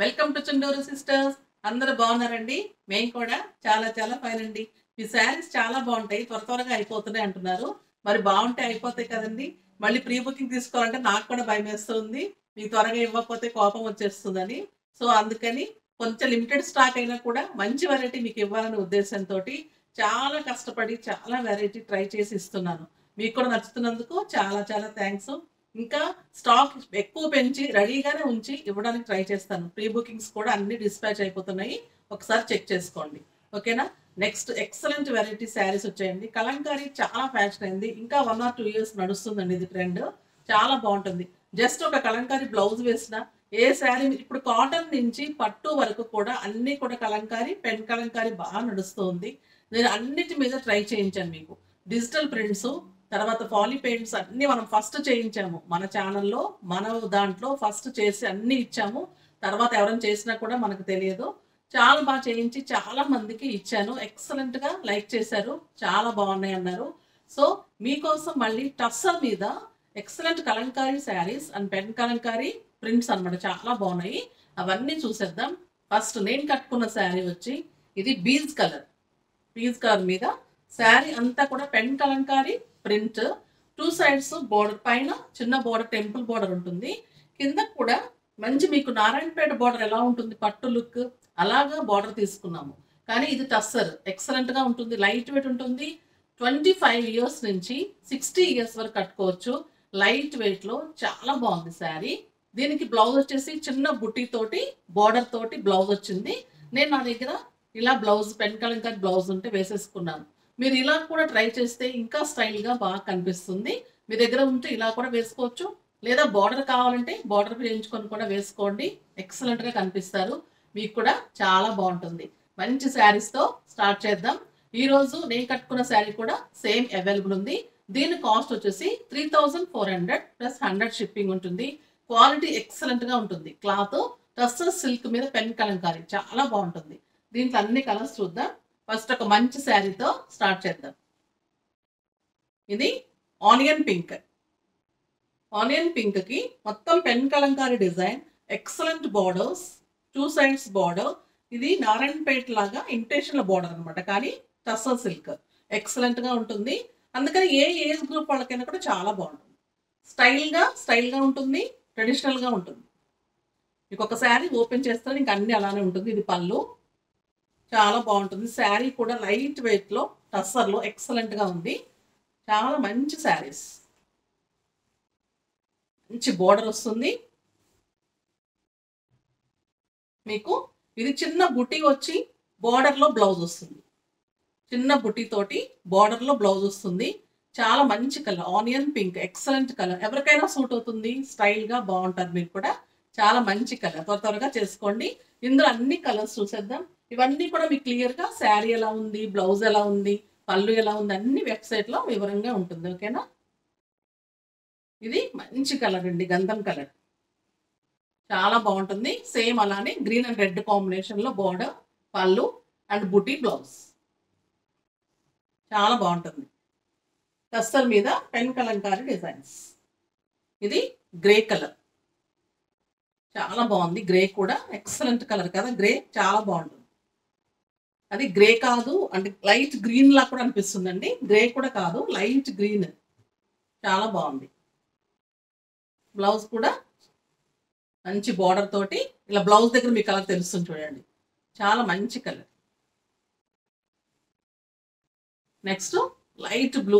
welcome to Chunduru sisters అందరూ బాగున్నారండి మేము కూడా చాలా చాలా ఫైన్ అండి ఈ శారీస్ చాలా బాగుంటాయి త్వర త్వరగా అయిపోతున్నాయి అంటున్నారు మరి బాగుంటే అయిపోతాయి కదండి మళ్ళీ ప్రీ బుకింగ్ తీసుకోవాలంటే నాకు కూడా భయం వేస్తుంది మీకు త్వరగా ఇవ్వకపోతే కోపం వచ్చేస్తుందని సో అందుకని కొంచెం లిమిటెడ్ స్టాక్ అయినా కూడా మంచి వెరైటీ మీకు ఇవ్వాలనే ఉద్దేశంతో చాలా కష్టపడి చాలా వెరైటీ ట్రై చేసి ఇస్తున్నాను మీకు కూడా నచ్చుతున్నందుకు చాలా చాలా థ్యాంక్స్ ఇంకా స్టాక్ ఎక్కువ పెంచి రెడీగానే ఉంచి ఇవ్వడానికి ట్రై చేస్తాను ప్రీ బుకింగ్స్ కూడా అన్ని డిస్పాచ్ అయిపోతున్నాయి ఒకసారి చెక్ చేసుకోండి ఓకేనా నెక్స్ట్ ఎక్సలెంట్ వెరైటీ శారీస్ వచ్చాయండి కలంకారీ చాలా ఫ్యాషన్ అయింది ఇంకా వన్ ఆర్ టూ ఇయర్స్ నడుస్తుందండి ఇది ట్రెండ్ చాలా బాగుంటుంది జస్ట్ ఒక కలంకారీ బ్లౌజ్ వేసిన ఏ శారీ ఇప్పుడు కాటన్ నుంచి పట్టు వరకు కూడా అన్ని కూడా కలంకారీ పెన్ కలంకారీ బాగా నడుస్తుంది నేను అన్నిటి మీద ట్రై చేయించాను మీకు డిజిటల్ ప్రింట్స్ తర్వాత పాలీ పెయింట్స్ అన్ని మనం ఫస్ట్ చేయించాము మన ఛానల్లో మన దాంట్లో ఫస్ట్ చేసి అన్ని ఇచ్చాము తర్వాత ఎవరైనా చేసినా కూడా మనకు తెలియదు చాలా బాగా చేయించి చాలా మందికి ఇచ్చాను ఎక్సలెంట్ గా లైక్ చేశారు చాలా బాగున్నాయి అన్నారు సో మీకోసం మళ్ళీ టస్సర్ మీద excellent kalamkari saris and pen kalamkari prints అన్నమాట చాలా బాగున్నాయి అవన్నీ చూసేద్దాం ఫస్ట్ నేను కట్టుకున్న శారీ వచ్చి ఇది బీజ్ కలర్ బీజ్ కలర్ మీద శారీ అంతా కూడా pen kalamkari print two sides border పైన చిన్న బోర్డర్ టెంపుల్ బోర్డర్ ఉంటుంది కింద కూడా మంచి మీకు నారాయణపేట బోర్డర్ ఎలా ఉంటుంది పట్టు లుక్ అలాగా బార్డర్ తీసుకున్నాము కానీ ఇది టస్సర్ ఎక్సలెంట్ గా ఉంటుంది లైట్ వెయిట్ ఉంటుంది ట్వంటీ ఫైవ్ ఇయర్స్ నుంచి సిక్స్టీ ఇయర్స్ వరకు కట్టుకోవచ్చు లైట్ వెయిట్ లో చాలా బాగుంది శారీ దీనికి బ్లౌజ్ వచ్చేసి చిన్న బుట్టి తోటి బార్డర్ తోటి బ్లౌజ్ వచ్చింది నేను నా దగ్గర ఇలా బ్లౌజ్ పెన్ కలంకారీ బ్లౌజ్ ఉంటే వేసేసుకున్నాను మీరు ఇలా కూడా ట్రై చేస్తే ఇంకా స్టైల్ గా బాగా కనిపిస్తుంది మీ దగ్గర ఉంటే ఇలా కూడా వేసుకోవచ్చు లేదా బార్డర్ కావాలంటే బార్డర్ వేయించుకొని కూడా వేసుకోండి ఎక్సలెంట్ గా కనిపిస్తారు మీకు కూడా చాలా బాగుంటుంది మంచి శారీస్ తో స్టార్ట్ చేద్దాం ఈ రోజు నేను కట్టుకున్న శారీ కూడా సేమ్ అవైలబుల్ ఉంది దీని కాస్ట్ వచ్చేసి three thousand four hundred plus hundred shipping ఉంటుంది క్వాలిటీ ఎక్సలెంట్ గా ఉంటుంది క్లాత్ టస్సర్ సిల్క్ మీద పెన్ కలంకారీ చాలా బాగుంటుంది దీంట్లో అన్ని కలర్స్ చూద్దాం ఫస్ట్ ఒక మంచి శారీతో స్టార్ట్ చేద్దాం ఇది ఆనియన్ పింక్ ఆనియన్ పింక్ కి మొత్తం pen kalamkari design excellent borders two sides border ఇది నారాయణపేట లాగా ఇంటేషనల్ బార్డర్ అనమాట కానీ టస్సర్ సిల్క్ ఎక్సలెంట్ గా ఉంటుంది అందుకని ఏ ఏజ్ గ్రూప్ వాళ్ళకైనా కూడా చాలా బాగుంటుంది స్టైల్ గా స్టైల్ గా ఉంటుంది ట్రెడిషనల్ గా ఉంటుంది మీకు ఒక శారీ ఓపెన్ చేస్తే ఇంకా అన్ని అలానే ఉంటుంది ఇది పళ్ళు చాలా బాగుంటుంది శారీ కూడా లైట్ వెయిట్ లో టస్సర్ లో ఎక్సలెంట్ గా ఉంది చాలా మంచి శారీస్ మంచి బోర్డర్ వస్తుంది మీకు ఇది చిన్న బుట్టి వచ్చి border లో బ్లౌజ్ వస్తుంది చిన్న బుట్టి తోటి border లో బ్లౌజ్ వస్తుంది చాలా మంచి colour onion pink excellent colour ఎవరికైనా సూట్ అవుతుంది స్టైల్ గా బాగుంటారు మీరు కూడా చాలా మంచి కలర్ త్వర త్వరగా చేసుకోండి ఇందులో అన్ని కలర్స్ చూసేద్దాం ఇవన్నీ కూడా మీకు క్లియర్ గా శారీ ఎలా ఉంది బ్లౌజ్ ఎలా ఉంది పళ్ళు ఎలా ఉంది అన్ని వెబ్సైట్ లో వివరంగా ఉంటుంది ఓకేనా ఇది మంచి కలర్ అండి గంధం కలర్ చాలా బాగుంటుంది సేమ్ అలానే గ్రీన్ అండ్ రెడ్ కాంబినేషన్ లో బోర్డర్ పళ్ళు అండ్ బుటీ బ్లౌజ్ చాలా బాగుంటుంది కస్తర్ మీద పెన్ కలంకారీ డిజైన్స్ ఇది గ్రే కలర్ చాలా బాగుంది గ్రే కూడా ఎక్సలెంట్ కలర్ కదా గ్రే చాలా బాగుంటుంది అది గ్రే కాదు అంటే లైట్ గ్రీన్ లా కూడా అనిపిస్తుందండి గ్రే కూడా కాదు లైట్ గ్రీన్ చాలా బాగుంది బ్లౌజ్ కూడా మంచి బార్డర్ తోటి ఇలా బ్లౌజ్ దగ్గర మీ కలర్ తెలుస్తుంది చూడండి చాలా మంచి కలర్ నెక్స్ట్ లైట్ బ్లూ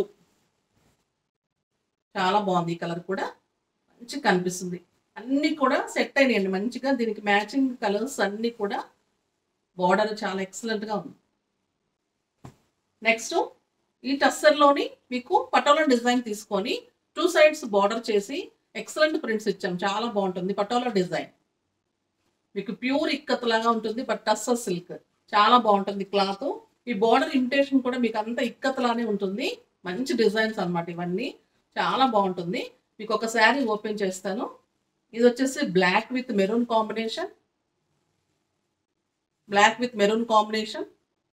చాలా బాగుంది ఈ కలర్ కూడా మంచిగా కనిపిస్తుంది అన్ని కూడా సెట్ అయినాయండి మంచిగా దీనికి మ్యాచింగ్ కలర్స్ అన్ని కూడా బార్డర్ చాలా ఎక్సలెంట్ గా ఉంది నెక్స్ట్ ఈ టస్సర్లోని మీకు పటోలా డిజైన్ తీసుకొని టూ సైడ్స్ బార్డర్ చేసి ఎక్సలెంట్ ప్రింట్స్ ఇచ్చాం చాలా బాగుంటుంది పటోలా డిజైన్ మీకు ప్యూర్ ఇక్కత్ లాగా ఉంటుంది బట్ టస్సర్ సిల్క్ చాలా బాగుంటుంది క్లాత్ ఈ బార్డర్ ఇమిటేషన్ కూడా మీకు అంత ఇక్కత్ లానే ఉంటుంది మంచి డిజైన్స్ అన్నమాట ఇవన్నీ చాలా బాగుంటుంది మీకు ఒక శారీ ఓపెన్ చేస్తాను ఇది వచ్చేసి black with maroon combination black with maroon combination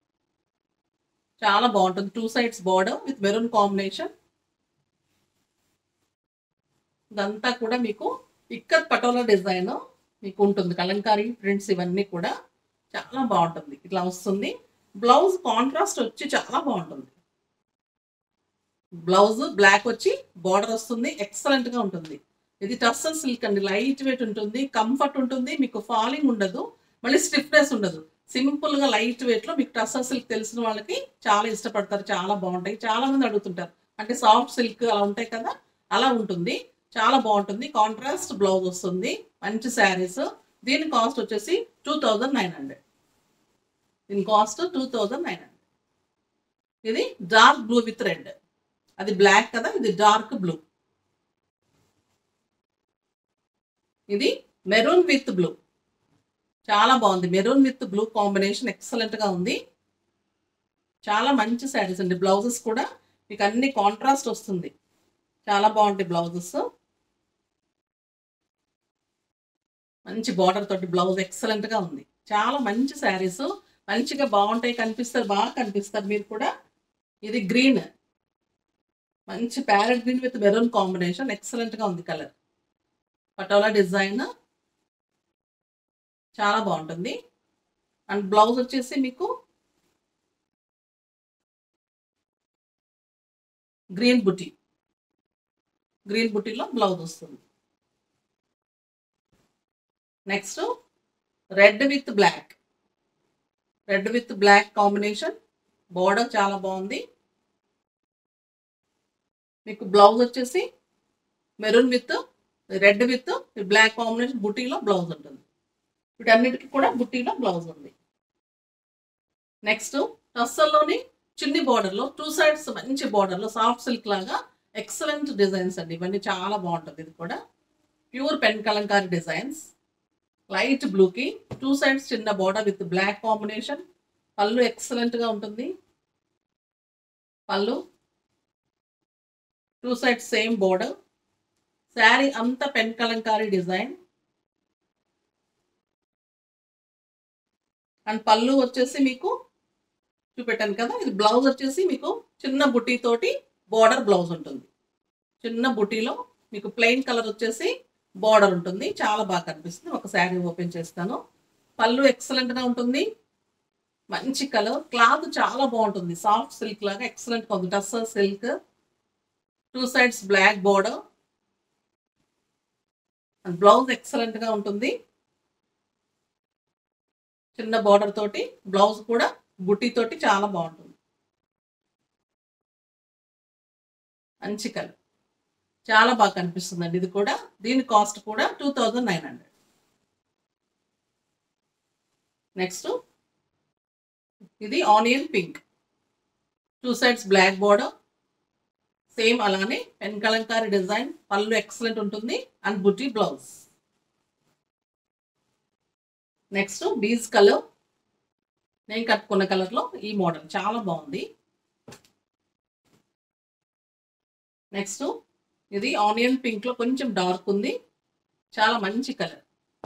చాలా బాగుంటుంది two sides border with maroon combination ఇదంతా కూడా మీకు ఇక్కత్ పటోలా డిజైన్ మీకు ఉంటుంది కలంకారీ ప్రింట్స్ ఇవన్నీ కూడా చాలా బాగుంటుంది ఇట్లా వస్తుంది బ్లౌజ్ కాంట్రాస్ట్ వచ్చి చాలా బాగుంటుంది బ్లౌజ్ బ్లాక్ వచ్చి బార్డర్ వస్తుంది ఎక్సలెంట్ గా ఉంటుంది ఇది టస్సర్ సిల్క్ అండి లైట్ వెయిట్ ఉంటుంది కంఫర్ట్ ఉంటుంది మీకు ఫాలింగ్ ఉండదు మళ్ళీ స్టిఫ్నెస్ ఉండదు సింపుల్ గా లైట్ వెయిట్ లో మీకు టస్సర్ సిల్క్ తెలిసిన వాళ్ళకి చాలా ఇష్టపడతారు చాలా బాగుంటాయి చాలా మంది అడుగుతుంటారు అంటే సాఫ్ట్ సిల్క్ అలా ఉంటాయి కదా అలా ఉంటుంది చాలా బాగుంటుంది కాంట్రాస్ట్ బ్లౌజ్ వస్తుంది మంచి శారీస్ దీని కాస్ట్ వచ్చేసి టూ థౌజండ్ నైన్ హండ్రెడ్ దీని cost two thousand nine hundred ఇది డార్క్ బ్లూ విత్ రెడ్ అది బ్లాక్ కదా ఇది డార్క్ బ్లూ ఇది మెరూన్ విత్ బ్లూ చాలా బాగుంది maroon with blue combination excellent గా ఉంది చాలా మంచి శారీస్ అండి బ్లౌజెస్ కూడా మీకు అన్ని కాంట్రాస్ట్ వస్తుంది చాలా బాగుంటాయి బ్లౌజెస్ మంచి బార్డర్ తోటి బ్లౌజ్ ఎక్సలెంట్ గా ఉంది చాలా మంచి శారీస్ మంచిగా బాగుంటాయి కనిపిస్తారు బాగా కనిపిస్తారు మీరు కూడా ఇది గ్రీన్ మంచి parrot green with maroon combination excellent గా ఉంది కలర్ పటోలా డిజైన్ చాలా బాగుంటుంది అండ్ బ్లౌజ్ వచ్చేసి మీకు గ్రీన్ బుటీ గ్రీన్ బుటీలో బ్లౌజ్ వస్తుంది next red with black red with black combination border చాలా బాగుంది మీకు బ్లౌజ్ వచ్చేసి maroon with red with black combination బుటీలో బ్లౌజ్ ఉంటుంది వీటన్నిటికీ కూడా బుట్టీలో బ్లౌజ్ ఉంది నెక్స్ట్ టస్సల్లోని చిన్ని బార్డర్లో టూ సైడ్స్ మంచి బార్డర్లో సాఫ్ట్ సిల్క్ లాగా ఎక్సలెంట్ డిజైన్స్ అండి ఇవన్నీ చాలా బాగుంటుంది ఇది కూడా pure pen kalamkari designs light బ్లూకి టూ సైడ్స్ చిన్న బార్డర్ విత్ బ్లాక్ కాంబినేషన్ పళ్ళు ఎక్సలెంట్గా ఉంటుంది పళ్ళు two sides same border sari అంతా పెన్ కలంకారీ డిజైన్ అండ్ పళ్ళు వచ్చేసి మీకు చూపెట్టాను కదా ఇది బ్లౌజ్ వచ్చేసి మీకు చిన్న బుటీ తోటి బార్డర్ బ్లౌజ్ ఉంటుంది చిన్న బుటీలో మీకు ప్లెయిన్ కలర్ వచ్చేసి బార్డర్ ఉంటుంది చాలా బాగా కనిపిస్తుంది ఒక శారీ ఓపెన్ చేస్తాను పళ్ళు ఎక్సలెంట్ గా ఉంటుంది మంచి కలర్ క్లాత్ చాలా బాగుంటుంది సాఫ్ట్ సిల్క్ లాగా ఎక్సలెంట్ గా ఉంది tussar silk two sides black border and blouse excellent గా ఉంటుంది చిన్న బార్డర్ తోటి బ్లౌజ్ కూడా బుట్టి తోటి చాలా బాగుంటుంది మంచి కలర్ చాలా బాగా కనిపిస్తుందండి ఇది కూడా దీని కాస్ట్ కూడా two thousand nine hundred next ఇది onion pink two sides black border same అలానే పెన్ కలంకారీ డిజైన్ పళ్ళు ఎక్సలెంట్ ఉంటుంది and buti blouse next beige colour నేను కట్టుకున్న కలర్లో ఈ మోడల్ చాలా బాగుంది నెక్స్ట్ ఇది ఆనియన్ పింక్లో కొంచెం డార్క్ ఉంది చాలా మంచి colour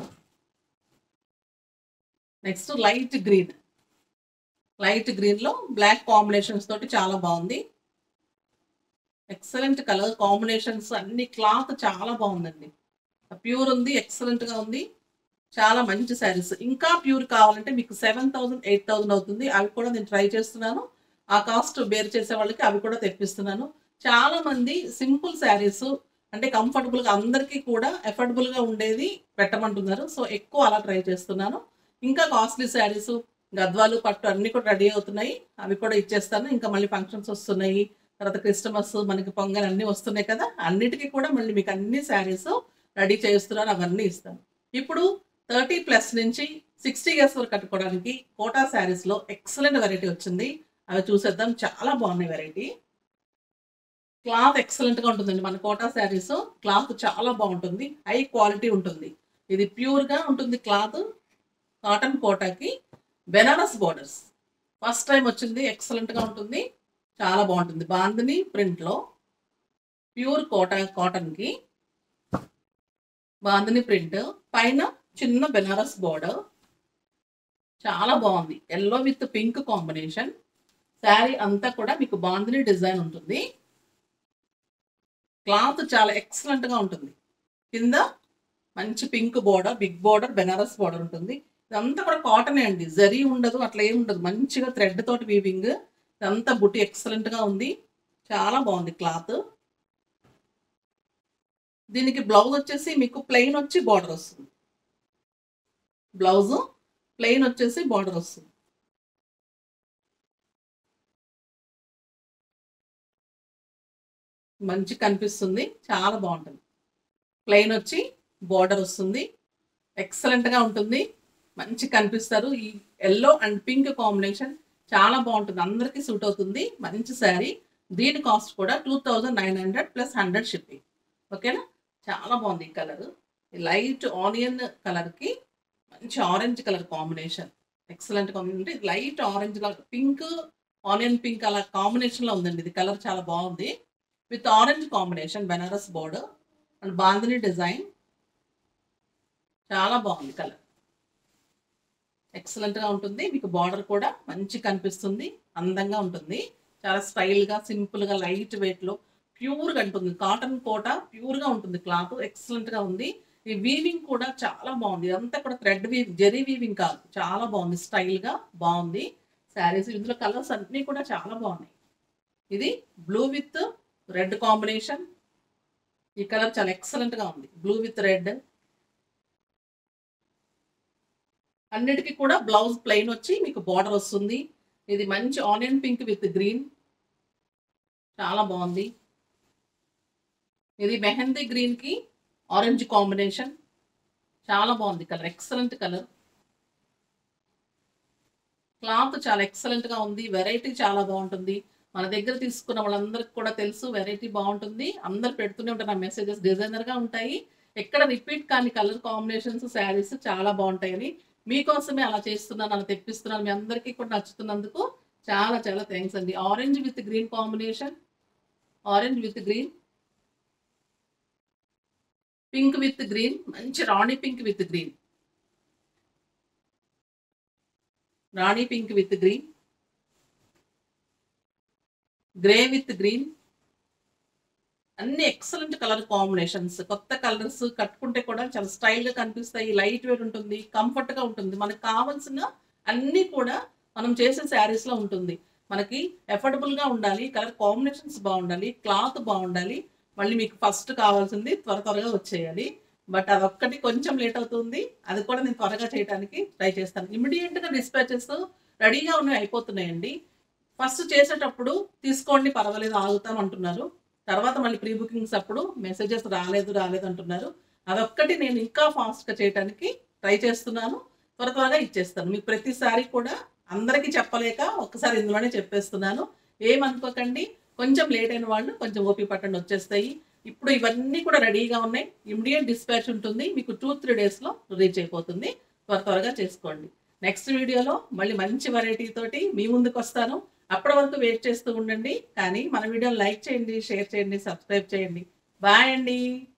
next light green light గ్రీన్లో బ్లాక్ కాంబినేషన్స్ తోటి చాలా బాగుంది ఎక్సలెంట్ కలర్ కాంబినేషన్స్ అన్ని క్లాత్ చాలా బాగుందండి ప్యూర్ ఉంది ఎక్సలెంట్గా ఉంది చాలా మంచి శారీస్ ఇంకా ప్యూర్ కావాలంటే మీకు సెవెన్ థౌసండ్ ఎయిట్ థౌసండ్ అవుతుంది అవి కూడా నేను ట్రై చేస్తున్నాను ఆ కాస్ట్ బేర్ చేసే వాళ్ళకి అవి కూడా తెప్పిస్తున్నాను చాలా మంది సింపుల్ శారీస్ అంటే కంఫర్టబుల్గా అందరికీ కూడా అఫోర్డబుల్గా ఉండేది పెట్టమంటున్నారు సో ఎక్కువ అలా ట్రై చేస్తున్నాను ఇంకా కాస్ట్లీ శారీస్ గద్వాలు పట్టు అన్ని కూడా రెడీ అవుతున్నాయి అవి కూడా ఇచ్చేస్తాను ఇంకా మళ్ళీ ఫంక్షన్స్ వస్తున్నాయి తర్వాత క్రిస్టమస్ మనకి పొంగల్ అన్నీ వస్తున్నాయి కదా అన్నిటికీ కూడా మళ్ళీ మీకు అన్ని శారీస్ రెడీ చేస్తున్నాను అవన్నీ ఇస్తాను ఇప్పుడు థర్టీ ప్లస్ నుంచి సిక్స్టీ ఇయర్స్ వరకు కట్టుకోవడానికి కోటా శారీస్లో ఎక్సలెంట్ వెరైటీ వచ్చింది అవి చూసేద్దాం చాలా బాగున్నాయి వెరైటీ క్లాత్ ఎక్సలెంట్గా ఉంటుందండి మన కోటా శారీస్ క్లాత్ చాలా బాగుంటుంది హై క్వాలిటీ ఉంటుంది ఇది ప్యూర్గా ఉంటుంది క్లాత్ కాటన్ కోటాకి బెనారస్ బోర్డర్స్ ఫస్ట్ టైం వచ్చింది ఎక్సలెంట్గా ఉంటుంది చాలా బాగుంటుంది బాందిని ప్రింట్లో ప్యూర్ కోటా కాటన్కి బాందిని ప్రింట్ పైన చిన్న బెనారస్ బోర్డర్ చాలా బాగుంది yellow with pink combination sari అంతా కూడా మీకు బాందిని డిజైన్ ఉంటుంది క్లాత్ చాలా ఎక్సలెంట్గా ఉంటుంది కింద మంచి pink border big border Banaras border ఉంటుంది ఇదంతా కూడా కాటనే అండి జరీ ఉండదు అట్లా ఏమి ఉండదు మంచిగా థ్రెడ్ తోటి వీవింగ్ ఇదంతా బుట్టి ఎక్సలెంట్ గా ఉంది చాలా బాగుంది క్లాత్ దీనికి బ్లౌజ్ వచ్చేసి మీకు ప్లెయిన్ వచ్చి బార్డర్ వస్తుంది బ్లౌజ్ ప్లెయిన్ వచ్చేసి బార్డర్ వస్తుంది మంచి కనిపిస్తుంది చాలా బాగుంటుంది ప్లెయిన్ వచ్చి బార్డర్ వస్తుంది ఎక్సలెంట్ గా ఉంటుంది మంచి కనిపిస్తారు ఈ ఎల్లో అండ్ పింక్ కాంబినేషన్ చాలా బాగుంటుంది అందరికీ సూట్ అవుతుంది మంచి శారీ దీని కాస్ట్ కూడా two thousand nine hundred plus hundred shipping ఓకేనా చాలా బాగుంది ఈ కలర్ లైట్ ఆనియన్ కలర్ కి మంచి ఆరెంజ్ కలర్ కాంబినేషన్ ఎక్సలెంట్ గా ఉంది light orange colour pink onion pink అలా కాంబినేషన్ లో ఉందండి ఇది కలర్ చాలా బాగుంది with orange combination Banaras border and bandhani design చాలా బాగుంది కలర్ ఎక్సలెంట్ గా ఉంటుంది మీకు బార్డర్ కూడా మంచి కనిపిస్తుంది అందంగా ఉంటుంది చాలా స్టైల్ గా సింపుల్ గా లైట్ వెయిట్ లో ప్యూర్ గా ఉంటుంది కాటన్ కోట ప్యూర్ గా ఉంటుంది క్లాత్ ఎక్సలెంట్ గా ఉంది ఈ వీవింగ్ కూడా చాలా బాగుంది ఇదంతా కూడా థ్రెడ్ వీవ్ జెరీ వీవింగ్ కాదు చాలా బాగుంది స్టైల్ గా బాగుంది శారీస్ ఇందులో కలర్స్ అన్ని కూడా చాలా బాగున్నాయి ఇది బ్లూ విత్ రెడ్ కాంబినేషన్ ఈ కలర్ చాలా ఎక్సలెంట్ గా ఉంది బ్లూ విత్ రెడ్ అన్నిటికీ కూడా బ్లౌజ్ ప్లెయిన్ వచ్చి మీకు బార్డర్ వస్తుంది ఇది మంచి ఆనియన్ పింక్ విత్ గ్రీన్ చాలా బాగుంది ఇది మెహందీ గ్రీన్ కి ఆరెంజ్ కాంబినేషన్ చాలా బాగుంది కలర్ ఎక్సలెంట్ కలర్ క్లాత్ చాలా ఎక్సలెంట్ గా ఉంది వెరైటీ చాలా బాగుంటుంది మన దగ్గర తీసుకున్న వాళ్ళందరికి కూడా తెలుసు వెరైటీ బాగుంటుంది అందరు పెడుతూనే ఉంటారు నా మెసేజెస్ డిజైనర్ గా ఉంటాయి ఎక్కడ రిపీట్ కాని కలర్ కాంబినేషన్స్ శారీస్ చాలా బాగుంటాయని మీకోసమే అలా చేస్తున్నాను అలా తెప్పిస్తున్నాను మీ అందరికీ కూడా నచ్చుతున్నందుకు చాలా చాలా థ్యాంక్స్ అండి orange with green combination orange with green pink with green మంచి rani pink with green rani pink with green grey with green అన్ని ఎక్సలెంట్ కలర్ కాంబినేషన్స్ కొత్త కలర్స్ కట్టుకుంటే కూడా చాలా స్టైల్ గా కనిపిస్తాయి లైట్ వెయిట్ ఉంటుంది కంఫర్ట్ గా ఉంటుంది మనకు కావాల్సిన అన్ని కూడా మనం చేసే శారీస్ లో ఉంటుంది మనకి ఎఫోర్డబుల్ గా ఉండాలి కలర్ కాంబినేషన్స్ బాగుండాలి క్లాత్ బాగుండాలి మళ్ళీ మీకు ఫస్ట్ కావాల్సింది త్వర త్వరగా వచ్చేయాలి బట్ అదొక్కటి కొంచెం లేట్ అవుతుంది అది కూడా నేను త్వరగా చేయడానికి ట్రై చేస్తాను ఇమీడియట్ గా డిస్పాచెస్ రెడీగా ఉన్నవి అయిపోతున్నాయండి ఫస్ట్ చేసేటప్పుడు తీసుకోండి పర్వాలేదు ఆగుతాం అంటున్నారు తర్వాత మళ్ళీ ప్రీ బుకింగ్స్ అప్పుడు మెసేజెస్ రాలేదు రాలేదు అంటున్నారు అదొక్కటి నేను ఇంకా ఫాస్ట్ గా చేయడానికి ట్రై చేస్తున్నాను త్వర త్వరగా ఇచ్చేస్తాను మీకు ప్రతిసారి కూడా అందరికీ చెప్పలేక ఒక్కసారి ఇందులోనే చెప్పేస్తున్నాను ఏమనుకోకండి కొంచెం లేట్ అయిన వాళ్ళు కొంచెం ఓపి పట్టండి వచ్చేస్తాయి ఇప్పుడు ఇవన్నీ కూడా రెడీగా ఉన్నాయి ఇమ్మీడియట్ డిస్పాచ్ ఉంటుంది మీకు టూ త్రీ డేస్లో రీచ్ అయిపోతుంది త్వర త్వరగా చేసుకోండి నెక్స్ట్ వీడియోలో మళ్ళీ మంచి వెరైటీ తోటి మీ ముందుకు వస్తాను అప్పటి వరకు వెయిట్ చేస్తూ ఉండండి కానీ మన వీడియోని లైక్ చేయండి షేర్ చేయండి సబ్స్క్రైబ్ చేయండి బాయ్ అండి